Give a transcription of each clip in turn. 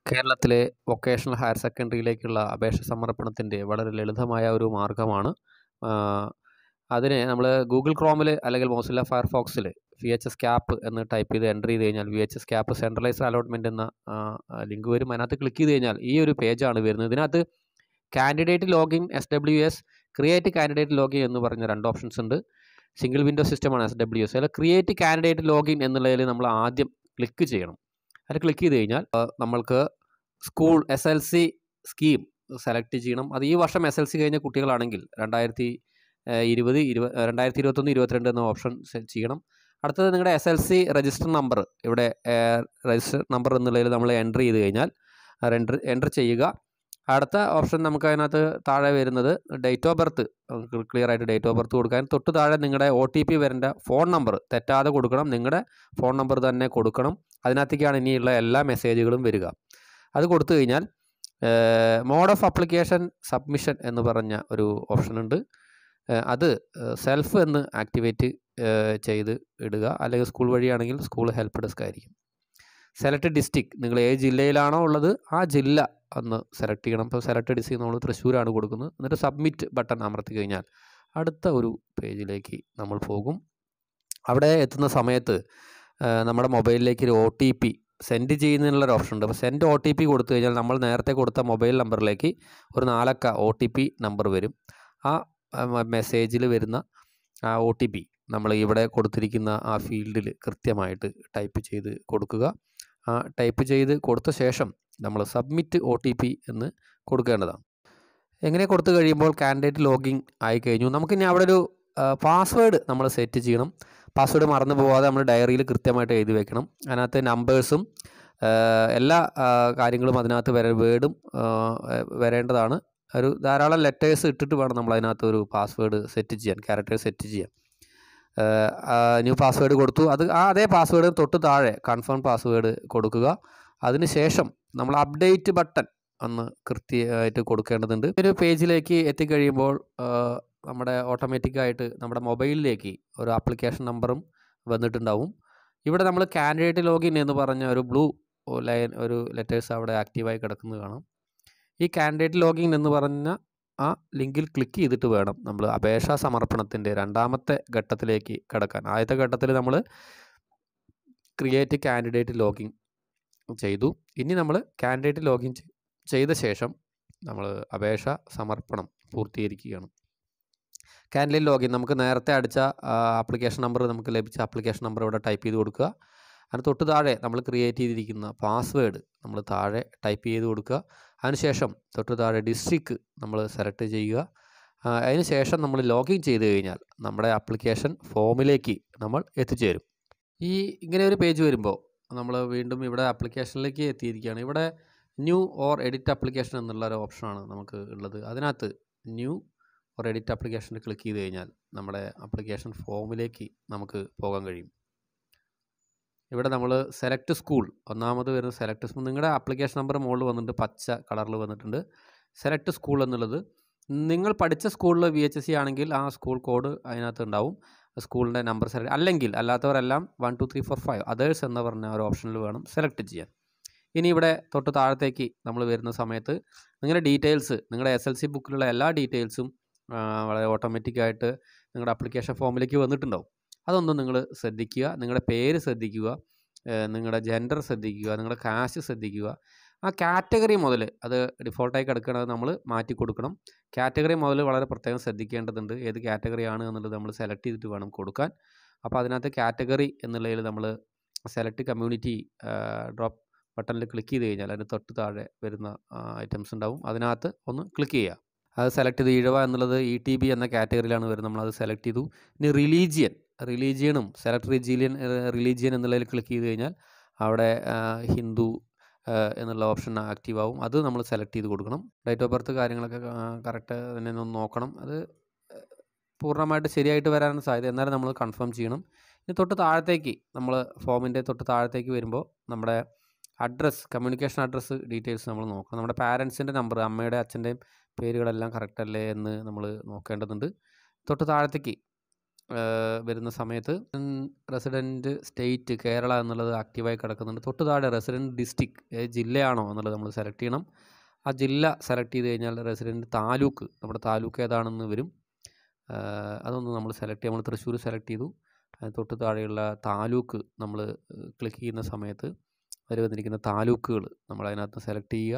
കേരളത്തിലെ vocational higher സെക്കൻഡറിയിലേക്കുള്ള അപേക്ഷ സമർപ്പണത്തിൻ്റെ വളരെ ലളിതമായ ഒരു മാർഗ്ഗമാണ് അതിന് നമ്മൾ ഗൂഗിൾ ക്രോമിൽ അല്ലെങ്കിൽ മോസില്ല ഫയർഫോക്സിൽ വി എച്ച് എസ് ക്യാപ്പ് എന്ന് ടൈപ്പ് ചെയ്ത് എൻ്റർ ചെയ്ത് കഴിഞ്ഞാൽ V H S cap centralised allotment എന്ന ലിങ്ക് വരും അതിനകത്ത് ക്ലിക്ക് ചെയ്ത് കഴിഞ്ഞാൽ ഈ ഒരു പേജാണ് വരുന്നത് ഇതിനകത്ത് candidate login S W S create candidate login എന്ന് പറഞ്ഞ രണ്ട് ഓപ്ഷൻസ് ഉണ്ട് സിംഗിൾ വിൻഡോ സിസ്റ്റമാണ് എസ് ഡബ്ല്യു എസ് അതിൽ ക്രിയേറ്റ് കാൻഡിഡേറ്റ് ലോഗിൻ എന്നുള്ളതിൽ നമ്മൾ ആദ്യം ക്ലിക്ക് ചെയ്യണം അത് ക്ലിക്ക് ചെയ്ത് കഴിഞ്ഞാൽ നമ്മൾക്ക് school S L C scheme select ചെയ്യണം അത് ഈ വർഷം എസ് എൽ സി കഴിഞ്ഞ കുട്ടികളാണെങ്കിൽ രണ്ടായിരത്തി ഇരുപത് ഇരുപത് രണ്ടായിരത്തി ഇരുപത്തൊന്ന് ഇരുപത്തിരണ്ട് എന്ന ഓപ്ഷൻ ചെയ്യണം അടുത്തത് നിങ്ങളുടെ S L C register number ഇവിടെ രജിസ്റ്റർ നമ്പർ എന്നുള്ളതിൽ നമ്മൾ എൻ്റർ ചെയ്ത് കഴിഞ്ഞാൽ എൻ്റർ എൻ്റർ ചെയ്യുക അടുത്ത ഓപ്ഷൻ നമുക്ക് അതിനകത്ത് താഴെ വരുന്നത് ഡേറ്റ് ഓഫ് ബർത്ത് ക്ലിയർ ആയിട്ട് ഡേറ്റ് ഓഫ് ബർത്ത് കൊടുക്കാൻ തൊട്ട് താഴെ നിങ്ങളുടെ ഒ ടി പി വരേണ്ട ഫോൺ നമ്പർ തെറ്റാതെ കൊടുക്കണം നിങ്ങളുടെ ഫോൺ നമ്പർ തന്നെ കൊടുക്കണം അതിനകത്തേക്കാണ് ഇനിയുള്ള എല്ലാ മെസ്സേജുകളും വരിക അത് കൊടുത്തു കഴിഞ്ഞാൽ മോഡ് ഓഫ് അപ്ലിക്കേഷൻ സബ്മിഷൻ എന്ന് പറഞ്ഞ ഒരു ഓപ്ഷൻ ഉണ്ട് അത് സെൽഫ് എന്ന് ആക്ടിവേറ്റ് ചെയ്ത് ഇടുക അല്ലെങ്കിൽ സ്കൂൾ വഴിയാണെങ്കിൽ സ്കൂൾ ഹെൽപ്പ് ഡെസ്ക് ആയിരിക്കും സെലക്ട് ഡിസ്ട്രിക്ട് നിങ്ങൾ ഏത് ജില്ലയിലാണോ ഉള്ളത് ആ ജില്ല ഒന്ന് സെലക്ട് ചെയ്യണം ഇപ്പോൾ സെലക്ട് ഡിസ്ട്രിക്ട് നമ്മൾ തൃശ്ശൂരാണ് കൊടുക്കുന്നത് എന്നിട്ട് സബ്മിറ്റ് ബട്ടൺ അമർത്തി കഴിഞ്ഞാൽ അടുത്ത ഒരു പേജിലേക്ക് നമ്മൾ പോകും അവിടെ എത്തുന്ന സമയത്ത് നമ്മുടെ മൊബൈലിലേക്ക് ഒരു ഒ ടി പി സെൻഡ് ചെയ്യുന്നതിനുള്ളൊരു ഓപ്ഷൻ ഉണ്ട് അപ്പോൾ സെൻഡ് ഒ ടി പി കൊടുത്തു കഴിഞ്ഞാൽ നമ്മൾ നേരത്തെ കൊടുത്ത മൊബൈൽ നമ്പറിലേക്ക് ഒരു നാലക്ക ഒ ടി പി നമ്പർ വരും ആ മെസ്സേജിൽ വരുന്ന ആ ഒ ടി പി നമ്മൾ ഇവിടെ കൊടുത്തിരിക്കുന്ന ആ ഫീൽഡിൽ കൃത്യമായിട്ട് ടൈപ്പ് ചെയ്ത് കൊടുക്കുക ആ ടൈപ്പ് ചെയ്ത് കൊടുത്ത ശേഷം നമ്മൾ സബ്മിറ്റ് ഒ ടി പി എന്ന് കൊടുക്കേണ്ടതാണ് എങ്ങനെ കൊടുത്തു കഴിയുമ്പോൾ കാൻഡിഡേറ്റ് ലോഗിൻ ആയി കഴിഞ്ഞു നമുക്കിനി അവിടെ ഒരു പാസ്വേഡ് നമ്മൾ സെറ്റ് ചെയ്യണം പാസ്വേഡ് മറന്നു പോകാതെ നമ്മൾ ഡയറിയിൽ കൃത്യമായിട്ട് എഴുതി വെക്കണം അതിനകത്ത് നമ്പേഴ്സും എല്ലാ കാര്യങ്ങളും അതിനകത്ത് വര വേർഡും വരേണ്ടതാണ് ഒരു ധാരാളം ലെറ്റേഴ്സ് ഇട്ടിട്ട് വേണം നമ്മൾ അതിനകത്ത് ഒരു പാസ്വേഡ് സെറ്റ് ചെയ്യാൻ ക്യാരക്ടർ സെറ്റ് ചെയ്യാൻ ന്യൂ പാസ്വേഡ് കൊടുത്തു അത് ആ അതേ പാസ്വേഡ് തൊട്ട് താഴെ കൺഫേം പാസ്വേഡ് കൊടുക്കുക അതിനുശേഷം നമ്മൾ അപ്ഡേറ്റ് ബട്ടൺ ഒന്ന് കൃത്യമായിട്ട് കൊടുക്കേണ്ടതുണ്ട് ഒരു പേജിലേക്ക് എത്തിക്കഴിയുമ്പോൾ നമ്മുടെ ഓട്ടോമാറ്റിക്കായിട്ട് നമ്മുടെ മൊബൈലിലേക്ക് ഒരു ആപ്ലിക്കേഷൻ നമ്പറും വന്നിട്ടുണ്ടാവും ഇവിടെ നമ്മൾ കാൻഡിഡേറ്റ് ലോഗിൻ എന്ന് പറഞ്ഞ ഒരു ബ്ലൂ ലൈൻ ഒരു ലെറ്റേഴ്സ് അവിടെ ആക്റ്റീവായി കിടക്കുന്നത് കാണാം ഈ കാൻഡിഡേറ്റ് ലോഗിൻ എന്ന് പറഞ്ഞ ആ ലിങ്കിൽ ക്ലിക്ക് ചെയ്തിട്ട് വേണം നമ്മൾ അപേക്ഷാ സമർപ്പണത്തിൻ്റെ രണ്ടാമത്തെ ഘട്ടത്തിലേക്ക് കിടക്കാൻ ആദ്യത്തെ ഘട്ടത്തിൽ നമ്മൾ ക്രിയേറ്റ് കാൻഡിഡേറ്റ് ലോഗിൻ ചെയ്തു ഇനി നമ്മൾ കാൻഡിഡേറ്റ് ലോഗിൻ ചെയ്ത ശേഷം നമ്മൾ അപേക്ഷ സമർപ്പണം പൂർത്തീകരിക്കുകയാണ് കാൻഡിഡേറ്റ് ലോഗിൻ നമുക്ക് നേരത്തെ അടിച്ച ആപ്ലിക്കേഷൻ നമ്പർ നമുക്ക് ലഭിച്ച ആപ്ലിക്കേഷൻ നമ്പർ ഇവിടെ ടൈപ്പ് ചെയ്ത് കൊടുക്കുക അതിന് തൊട്ട് താഴെ നമ്മൾ ക്രിയേറ്റ് ചെയ്തിരിക്കുന്ന പാസ്വേഡ് നമ്മൾ താഴെ ടൈപ്പ് ചെയ്ത് കൊടുക്കുക അതിനുശേഷം തൊട്ട് താഴെ ഡിസ്ട്രിക്ട് നമ്മൾ സെലക്ട് ചെയ്യുക അതിന് ശേഷം നമ്മൾ ലോഗിൻ ചെയ്ത് കഴിഞ്ഞാൽ നമ്മുടെ ആപ്ലിക്കേഷൻ ഫോമിലേക്ക് നമ്മൾ എത്തിച്ചേരും ഈ ഇങ്ങനെ ഒരു പേജ് വരുമ്പോൾ നമ്മൾ വീണ്ടും ഇവിടെ ആപ്ലിക്കേഷനിലേക്ക് എത്തിയിരിക്കുകയാണ് ഇവിടെ ന്യൂ ഓർ എഡിറ്റ് ആപ്ലിക്കേഷൻ എന്നുള്ള ഒരു ഓപ്ഷനാണ് നമുക്ക് ഉള്ളത് അതിനകത്ത് ന്യൂ ഓർ എഡിറ്റ് ആപ്ലിക്കേഷനിൽ ക്ലിക്ക് ചെയ്ത് കഴിഞ്ഞാൽ നമ്മുടെ ആപ്ലിക്കേഷൻ ഫോമിലേക്ക് നമുക്ക് പോകാൻ കഴിയും ഇവിടെ നമ്മൾ സെലക്ട് സ്കൂൾ ഒന്നാമത് വരുന്ന സെലക്ട് സ്കൂൾ നിങ്ങളുടെ ആപ്ലിക്കേഷൻ നമ്പർ മുകളിൽ വന്നിട്ട് പച്ച കളറിൽ വന്നിട്ടുണ്ട് സെലക്ട് സ്കൂൾ എന്നുള്ളത് നിങ്ങൾ പഠിച്ച സ്കൂളിൽ വി എച്ച് എസ് സി ആണെങ്കിൽ ആ സ്കൂൾ കോഡ് അതിനകത്ത് ഉണ്ടാവും സ്കൂളിൻ്റെ നമ്പർ സെലക്ട് അല്ലെങ്കിൽ അല്ലാത്തവരെല്ലാം one two three four five others എന്ന് പറഞ്ഞ ഒരു ഓപ്ഷനിൽ വേണം സെലക്ട് ചെയ്യാൻ ഇനി ഇവിടെ തൊട്ട് താഴത്തേക്ക് നമ്മൾ വരുന്ന സമയത്ത് നിങ്ങളുടെ ഡീറ്റെയിൽസ് നിങ്ങളുടെ എസ് എൽ സി ബുക്കിലുള്ള എല്ലാ ഡീറ്റെയിൽസും വളരെ ഓട്ടോമാറ്റിക്കായിട്ട് നിങ്ങളുടെ ആപ്ലിക്കേഷൻ ഫോമിലേക്ക് വന്നിട്ടുണ്ടാവും അതൊന്നും നിങ്ങൾ ശ്രദ്ധിക്കുക നിങ്ങളുടെ പേര് ശ്രദ്ധിക്കുക നിങ്ങളുടെ ജെൻഡർ ശ്രദ്ധിക്കുക നിങ്ങളുടെ കാസ്റ്റ് ശ്രദ്ധിക്കുക ആ കാറ്റഗറി മുതൽ അത് ഡിഫോൾട്ടായി കിടക്കുന്നത് നമ്മൾ മാറ്റി കൊടുക്കണം കാറ്റഗറി മുതൽ വളരെ പ്രത്യേകം ശ്രദ്ധിക്കേണ്ടതുണ്ട് ഏത് കാറ്റഗറിയാണ് എന്നുള്ളത് നമ്മൾ സെലക്ട് ചെയ്തിട്ട് വേണം കൊടുക്കാൻ അപ്പോൾ അതിനകത്ത് കാറ്റഗറി എന്നുള്ളതിൽ നമ്മൾ സെലക്ട് കമ്മ്യൂണിറ്റി ഡ്രോപ്പ് ബട്ടണിൽ ക്ലിക്ക് ചെയ്ത് കഴിഞ്ഞാൽ അതിന് തൊട്ട് താഴെ വരുന്ന ഐറ്റംസ് ഉണ്ടാവും അതിനകത്ത് ഒന്ന് ക്ലിക്ക് ചെയ്യുക അത് സെലക്ട് ചെയ്ത് ഈഴവ എന്നുള്ളത് ഇ ടി ബി എന്ന കാറ്റഗറിയിലാണ് വരുന്നത് നമ്മളത് സെലക്ട് ചെയ്തു ഇനി റിലീജിയൻ റിലീജിയനും സെലക്ട് റിജീലിയൻ റിലീജിയൻ എന്നുള്ളതിൽ ക്ലിക്ക് ചെയ്ത് കഴിഞ്ഞാൽ അവിടെ ഹിന്ദു എന്നുള്ള ഓപ്ഷൻ ആക്റ്റീവ് ആവും അത് നമ്മൾ സെലക്ട് ചെയ്ത് കൊടുക്കണം ഡേറ്റ് ഓഫ് ബർത്ത് കാര്യങ്ങളൊക്കെ കറക്റ്റ് തന്നെ ഒന്ന് നോക്കണം അത് പൂർണ്ണമായിട്ട് ശരിയായിട്ട് വരാൻ സാധ്യത എന്നാലും നമ്മൾ കൺഫേം ചെയ്യണം ഇനി തൊട്ട് താഴത്തേക്ക് നമ്മൾ ഫോമിൻ്റെ തൊട്ട് താഴത്തേക്ക് വരുമ്പോൾ നമ്മുടെ അഡ്രസ്സ് കമ്മ്യൂണിക്കേഷൻ അഡ്രസ്സ് ഡീറ്റെയിൽസ് നമ്മൾ നോക്കണം നമ്മുടെ പാരൻസിൻ്റെ നമ്പർ അമ്മയുടെ അച്ഛൻ്റെയും പേരുകളെല്ലാം കറക്റ്റ് അല്ലേ എന്ന് നമ്മൾ നോക്കേണ്ടതുണ്ട് തൊട്ട് താഴത്തേക്ക് വരുന്ന സമയത്ത് റെസിഡൻറ്റ് സ്റ്റേറ്റ് കേരള എന്നുള്ളത് ആക്റ്റീവായി കിടക്കുന്നുണ്ട് തൊട്ട് താഴെ റെസിഡൻറ്റ് ഡിസ്ട്രിക്ട് ഏത് ജില്ലയാണോ എന്നുള്ളത് നമ്മൾ സെലക്ട് ചെയ്യണം ആ ജില്ല സെലക്ട് ചെയ്ത് കഴിഞ്ഞാൽ റെസിഡൻറ്റ് താലൂക്ക് നമ്മുടെ താലൂക്ക് ഏതാണെന്ന് വരും അതൊന്ന് നമ്മൾ സെലക്ട് ചെയ്യും നമ്മൾ തൃശ്ശൂർ സെലക്ട് ചെയ്തു തൊട്ട് താഴെയുള്ള താലൂക്ക് നമ്മൾ ക്ലിക്ക് ചെയ്യുന്ന സമയത്ത് അവർ വന്നിരിക്കുന്ന താലൂക്കുകൾ നമ്മൾ അതിനകത്ത് സെലക്ട് ചെയ്യുക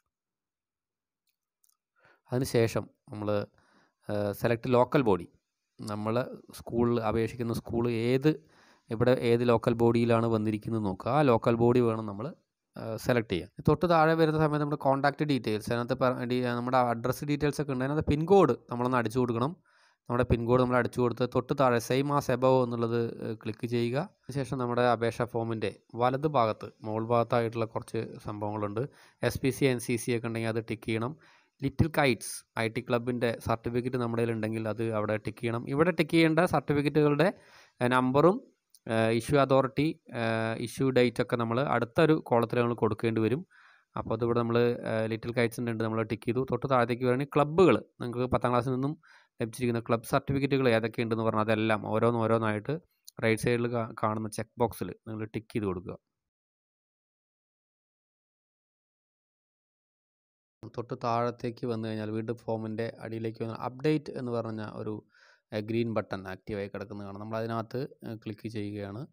അതിനുശേഷം നമ്മൾ സെലക്ട് ലോക്കൽ ബോഡി നമ്മൾ സ്കൂളിൽ അപേക്ഷിക്കുന്ന സ്കൂൾ ഏത് ഇവിടെ ഏത് ലോക്കൽ ബോഡിയിലാണ് വന്നിരിക്കുന്നത് നോക്കുക ആ ലോക്കൽ ബോഡി വേണം നമ്മൾ സെലക്ട് ചെയ്യാം തൊട്ട് താഴെ വരുന്ന സമയത്ത് നമ്മുടെ കോൺടാക്റ്റ് ഡീറ്റെയിൽസ് അതിനകത്ത് നമ്മുടെ അഡ്രസ്സ് ഡീറ്റെയിൽസ് ഒക്കെ ഉണ്ട് അതിനകത്ത് പിൻകോഡ് നമ്മളൊന്ന് അടിച്ചു കൊടുക്കണം നമ്മുടെ പിൻകോഡ് നമ്മൾ അടിച്ചു കൊടുത്ത് തൊട്ട് താഴെ സെയിം ആസ് എബവ് എന്നുള്ളത് ക്ലിക്ക് ചെയ്യുക അതിനുശേഷം നമ്മുടെ അപേക്ഷാ ഫോമിൻ്റെ വലത് ഭാഗത്ത് മുകൾ ഭാഗത്തായിട്ടുള്ള കുറച്ച് സംഭവങ്ങളുണ്ട് S P C N C C ഒക്കെ ഉണ്ടെങ്കിൽ അത് ടിക്ക് ചെയ്യണം ലിറ്റിൽ കൈറ്റ്സ് ഐ ടി ക്ലബിൻ്റെ സർട്ടിഫിക്കറ്റ് നമ്മുടെ ഉണ്ടെങ്കിൽ അത് അവിടെ ടിക്ക് ചെയ്യണം ഇവിടെ ടിക്ക് ചെയ്യേണ്ട സർട്ടിഫിക്കറ്റുകളുടെ നമ്പറും ഇഷ്യൂ അതോറിറ്റി ഇഷ്യൂ ഡേറ്റ് ഒക്കെ നമ്മൾ അടുത്തൊരു കോളത്തിൽ നമ്മൾ കൊടുക്കേണ്ടി വരും അപ്പോൾ അതിവിടെ നമ്മൾ ലിറ്റിൽ കൈറ്റ്സിൻ്റെ ഉണ്ട് നമ്മൾ ടിക്ക് ചെയ്തു തൊട്ട് താഴത്തേക്ക് വരികയാണെങ്കിൽ ക്ലബ്ബുകൾ നിങ്ങൾക്ക് പത്താം ക്ലാസ്സിൽ നിന്നും ലഭിച്ചിരിക്കുന്ന ക്ലബ് സർട്ടിഫിക്കറ്റുകൾ ഏതൊക്കെ ഉണ്ടെന്ന് പറഞ്ഞാൽ അതെല്ലാം ഓരോന്നോരോന്നായിട്ട് റൈറ്റ് സൈഡിൽ കാണുന്ന ചെക്ക് ബോക്സിൽ നിങ്ങൾ ടിക്ക് ചെയ്ത് കൊടുക്കുക തൊട്ട് താഴത്തേക്ക് വന്നു കഴിഞ്ഞാൽ വീണ്ടും ഫോമിൻ്റെ അടിയിലേക്ക് വന്ന് അപ്ഡേറ്റ് എന്ന് പറഞ്ഞ ഒരു ഗ്രീൻ ബട്ടൺ ആക്റ്റീവായി കിടക്കുന്നത് കാണാം നമ്മൾ അതിനകത്ത് ക്ലിക്ക് ചെയ്യുകയാണ്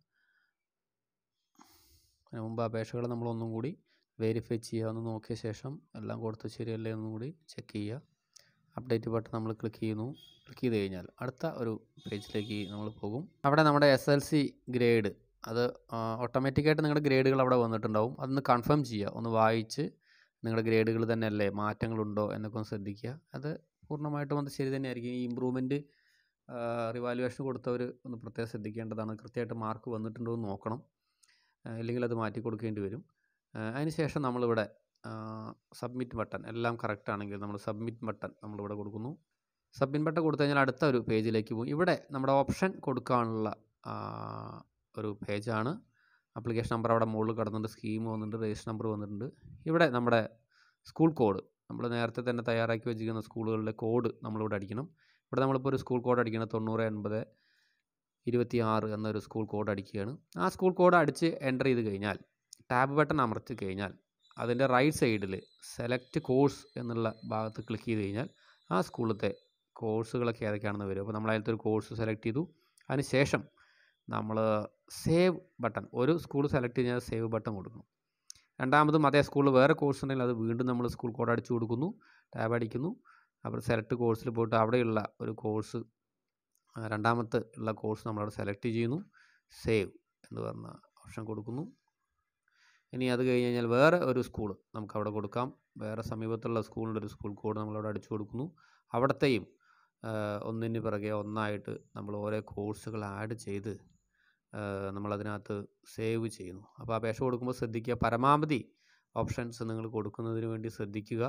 അതിന് മുമ്പ് അപേക്ഷകൾ നമ്മൾ ഒന്നും കൂടി വെരിഫൈ ചെയ്യുക ഒന്ന് നോക്കിയ ശേഷം എല്ലാം കൊടുത്ത് ശരിയല്ലേ എന്നും കൂടി ചെക്ക് ചെയ്യുക അപ്ഡേറ്റ് ബട്ടൺ നമ്മൾ ക്ലിക്ക് ചെയ്യുന്നു ക്ലിക്ക് ചെയ്ത് കഴിഞ്ഞാൽ അടുത്ത ഒരു പേജിലേക്ക് നമ്മൾ പോകും അവിടെ നമ്മുടെ എസ് എൽ സി ഗ്രേഡ് അത് ഓട്ടോമാറ്റിക്കായിട്ട് നിങ്ങളുടെ ഗ്രേഡുകൾ അവിടെ വന്നിട്ടുണ്ടാവും അതൊന്ന് കൺഫേം ചെയ്യുക ഒന്ന് വായിച്ച് നിങ്ങളുടെ ഗ്രേഡുകൾ തന്നെയല്ലേ മാറ്റങ്ങളുണ്ടോ എന്നൊക്കെ ഒന്ന് ശ്രദ്ധിക്കുക അത് പൂർണ്ണമായിട്ടും അത് ശരി തന്നെയായിരിക്കും ഈ ഇമ്പ്രൂവ്മെൻറ്റ് റിവാലുവേഷൻ കൊടുത്തവർ ഒന്ന് പ്രത്യേകം ശ്രദ്ധിക്കേണ്ടതാണ് കൃത്യമായിട്ട് മാർക്ക് വന്നിട്ടുണ്ടോ എന്ന് നോക്കണം ഇല്ലെങ്കിൽ അത് മാറ്റി കൊടുക്കേണ്ടി വരും അതിന് ശേഷം നമ്മളിവിടെ സബ്മിറ്റ് ബട്ടൺ എല്ലാം കറക്റ്റ് ആണെങ്കിൽ നമ്മൾ സബ്മിറ്റ് ബട്ടൺ നമ്മളിവിടെ കൊടുക്കുന്നു സബ്മിറ്റ് ബട്ടൺ കൊടുത്തു കഴിഞ്ഞാൽ അടുത്ത ഒരു പേജിലേക്ക് പോകും ഇവിടെ നമ്മുടെ ഓപ്ഷൻ കൊടുക്കാനുള്ള ഒരു പേജാണ് ആപ്ലിക്കേഷൻ നമ്പർ അവിടെ മുകളിൽ കിടന്നുണ്ട് സ്കീം വന്നിട്ടുണ്ട് രജിസ്റ്റർ നമ്പർ വന്നിട്ടുണ്ട് ഇവിടെ നമ്മുടെ സ്കൂൾ കോഡ് നമ്മൾ നേരത്തെ തന്നെ തയ്യാറാക്കി വെച്ചിരിക്കുന്ന സ്കൂളുകളിലെ കോഡ് നമ്മളിവിടെ അടിക്കണം ഇവിടെ നമ്മളിപ്പോൾ ഒരു സ്കൂൾ കോഡ് അടിക്കണം തൊണ്ണൂറ് എൺപത് ഇരുപത്തി ആറ് എന്നൊരു സ്കൂൾ കോഡ് അടിക്കുകയാണ് ആ സ്കൂൾ കോഡ് അടിച്ച് എൻ്റർ ചെയ്ത് കഴിഞ്ഞാൽ ടാബ് ബട്ടൺ അമർത്തി കഴിഞ്ഞാൽ അതിൻ്റെ റൈറ്റ് സൈഡിൽ സെലക്ട് കോഴ്സ് എന്നുള്ള ഭാഗത്ത് ക്ലിക്ക് ചെയ്ത് കഴിഞ്ഞാൽ ആ സ്കൂളിലത്തെ കോഴ്സുകളൊക്കെ ഏതൊക്കെയാണെന്ന് വരും അപ്പോൾ നമ്മൾ അതിലത്തെ ഒരു കോഴ്സ് സെലക്ട് ചെയ്തു അതിന് ശേഷം നമ്മൾ സേവ് ബട്ടൺ ഒരു സ്കൂൾ സെലക്ട് ചെയ്താൽ സേവ് ബട്ടൺ കൊടുക്കണം രണ്ടാമതും അതേ സ്കൂളിൽ വേറെ കോഴ്സ് ഉണ്ടെങ്കിൽ അത് വീണ്ടും നമ്മൾ സ്കൂൾ കോഡ് അടിച്ചു കൊടുക്കുന്നു ടാബ് അടിക്കുന്നു അപ്പോൾ സെലക്ട് കോഴ്സിൽ പോയിട്ട് അവിടെയുള്ള ഒരു കോഴ്സ് രണ്ടാമത്തെ ഉള്ള കോഴ്സ് നമ്മളവിടെ സെലക്ട് ചെയ്യുന്നു സേവ് എന്ന് പറഞ്ഞ ഓപ്ഷൻ കൊടുക്കുന്നു ഇനി അത് കഴിഞ്ഞ് കഴിഞ്ഞാൽ വേറെ ഒരു സ്കൂൾ നമുക്ക് അവിടെ കൊടുക്കാം വേറെ സമീപത്തുള്ള സ്കൂളിൻ്റെ ഒരു സ്കൂൾ കോഡ് നമ്മളവിടെ അടിച്ചു കൊടുക്കുന്നു അവിടത്തെയും ഒന്നിന് പിറകെ ഒന്നായിട്ട് നമ്മൾ ഓരോ കോഴ്സുകൾ ആഡ് ചെയ്ത് നമ്മളതിനകത്ത് സേവ് ചെയ്യുന്നു അപ്പോൾ അപേക്ഷ കൊടുക്കുമ്പോൾ ശ്രദ്ധിക്കുക പരമാവധി ഓപ്ഷൻസ് നിങ്ങൾ കൊടുക്കുന്നതിന് വേണ്ടി ശ്രദ്ധിക്കുക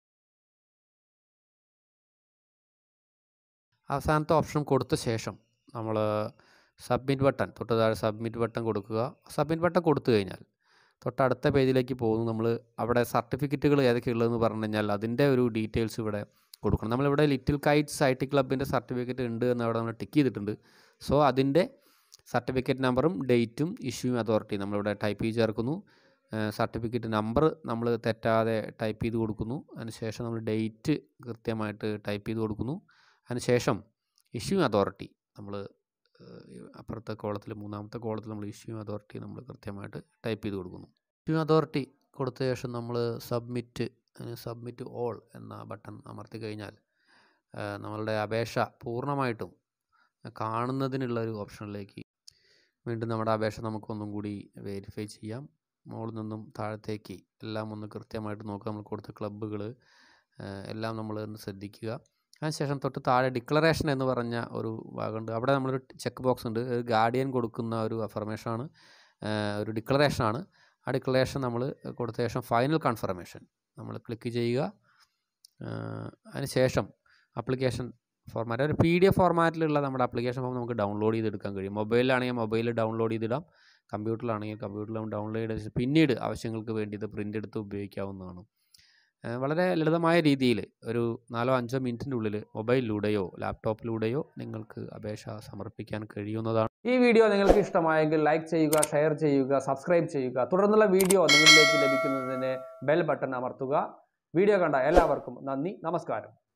അവസാനത്തെ ഓപ്ഷൻ കൊടുത്ത ശേഷം നമ്മൾ സബ്മിറ്റ് ബട്ടൺ തൊട്ട് താഴെ സബ്മിറ്റ് ബട്ടൺ കൊടുക്കുക സബ്മിറ്റ് ബട്ടൺ കൊടുത്തു കഴിഞ്ഞാൽ തൊട്ടടുത്ത പേജിലേക്ക് പോകുന്നു നമ്മൾ അവിടെ സർട്ടിഫിക്കറ്റുകൾ ഏതൊക്കെ ഉള്ളതെന്ന് പറഞ്ഞു കഴിഞ്ഞാൽ അതിൻ്റെ ഒരു ഡീറ്റെയിൽസ് ഇവിടെ കൊടുക്കണം നമ്മളിവിടെ ലിറ്റിൽ കൈറ്റ്സ് ഐ ടി ക്ലബിൻ്റെ സർട്ടിഫിക്കറ്റ് ഉണ്ട് എന്ന് അവിടെ നമ്മൾ ടിക്ക് ചെയ്തിട്ടുണ്ട് സോ അതിൻ്റെ സർട്ടിഫിക്കറ്റ് നമ്പറും ഡേറ്റും ഇഷ്യൂ അതോറിറ്റി നമ്മളിവിടെ ടൈപ്പ് ചെയ്ത് ചേർക്കുന്നു സർട്ടിഫിക്കറ്റ് നമ്പർ നമ്മൾ തെറ്റാതെ ടൈപ്പ് ചെയ്ത് കൊടുക്കുന്നു അതിനുശേഷം നമ്മൾ ഡേറ്റ് കൃത്യമായിട്ട് ടൈപ്പ് ചെയ്ത് കൊടുക്കുന്നു അതിനുശേഷം ഇഷ്യൂ അതോറിറ്റി നമ്മൾ അപ്പുറത്തെ കോളത്തിൽ മൂന്നാമത്തെ കോളത്തിൽ നമ്മൾ ഇഷ്യൂ അതോറിറ്റി നമ്മൾ കൃത്യമായിട്ട് ടൈപ്പ് ചെയ്ത് കൊടുക്കുന്നു ഇഷ്യൂ അതോറിറ്റി കൊടുത്ത ശേഷം നമ്മൾ സബ്മിറ്റ് സബ്മിറ്റ് ഓൾ എന്ന ബട്ടൺ അമർത്തി കഴിഞ്ഞാൽ നമ്മളുടെ അപേക്ഷ പൂർണ്ണമായിട്ടും കാണുന്നതിനുള്ള ഒരു ഓപ്ഷനിലേക്ക് വീണ്ടും നമ്മുടെ അപേക്ഷ നമുക്കൊന്നും കൂടി വെരിഫൈ ചെയ്യാം മുകളിൽ നിന്നും താഴത്തേക്ക് എല്ലാം ഒന്ന് കൃത്യമായിട്ട് നോക്കുക നമ്മൾ കൊടുത്ത ക്ലബ്ബുകൾ എല്ലാം നമ്മൾ ഒന്ന് ശ്രദ്ധിക്കുക അതിനുശേഷം തൊട്ട് താഴെ ഡിക്ലറേഷൻ എന്ന് പറഞ്ഞ ഒരു ഭാഗമുണ്ട് അവിടെ നമ്മളൊരു ചെക്ക് ബോക്സ് ഉണ്ട് ഒരു ഗാർഡിയൻ കൊടുക്കുന്ന ഒരു അഫർമേഷനാണ് ഒരു ഡിക്ലറേഷനാണ് ആ ഡിക്ലറേഷൻ നമ്മൾ കൊടുത്ത ശേഷം ഫൈനൽ കൺഫർമേഷൻ നമ്മൾ ക്ലിക്ക് ചെയ്യുക അതിനുശേഷം അപ്ലിക്കേഷൻ ഫോർമാറ്റ് ഒരു പി ഡി എഫ് ഫോർമാറ്റിലുള്ള നമ്മുടെ അപ്ലിക്കേഷൻ ഫോം നമുക്ക് ഡൗൺലോഡ് ചെയ്തെടുക്കാൻ കഴിയും മൊബൈലിലാണെങ്കിൽ മൊബൈലിൽ ഡൗൺലോഡ് ചെയ്തിടാം കമ്പ്യൂട്ടറിലാണെങ്കിൽ കമ്പ്യൂട്ടറിലും ഡൗൺലോഡ് ചെയ്ത് പിന്നീട് ആവശ്യങ്ങൾക്ക് വേണ്ടി ഇത് പ്രിൻ്റ് എടുത്ത് ഉപയോഗിക്കാവുന്നതാണ് ഏഹ് വളരെ ലളിതമായ രീതിയിൽ ഒരു നാലോ അഞ്ചോ മിനിറ്റിൻ്റെ ഉള്ളിൽ മൊബൈലിലൂടെയോ ലാപ്ടോപ്പിലൂടെയോ നിങ്ങൾക്ക് അപേക്ഷ സമർപ്പിക്കാൻ കഴിയുന്നതാണ് ഈ വീഡിയോ നിങ്ങൾക്ക് ഇഷ്ടമായെങ്കിൽ ലൈക്ക് ചെയ്യുക ഷെയർ ചെയ്യുക സബ്സ്ക്രൈബ് ചെയ്യുക തുടർന്നുള്ള വീഡിയോ നിങ്ങളിലേക്ക് ലഭിക്കുന്നതിന് ബെൽ ബട്ടൺ അമർത്തുക വീഡിയോ കണ്ട എല്ലാവർക്കും നന്ദി നമസ്കാരം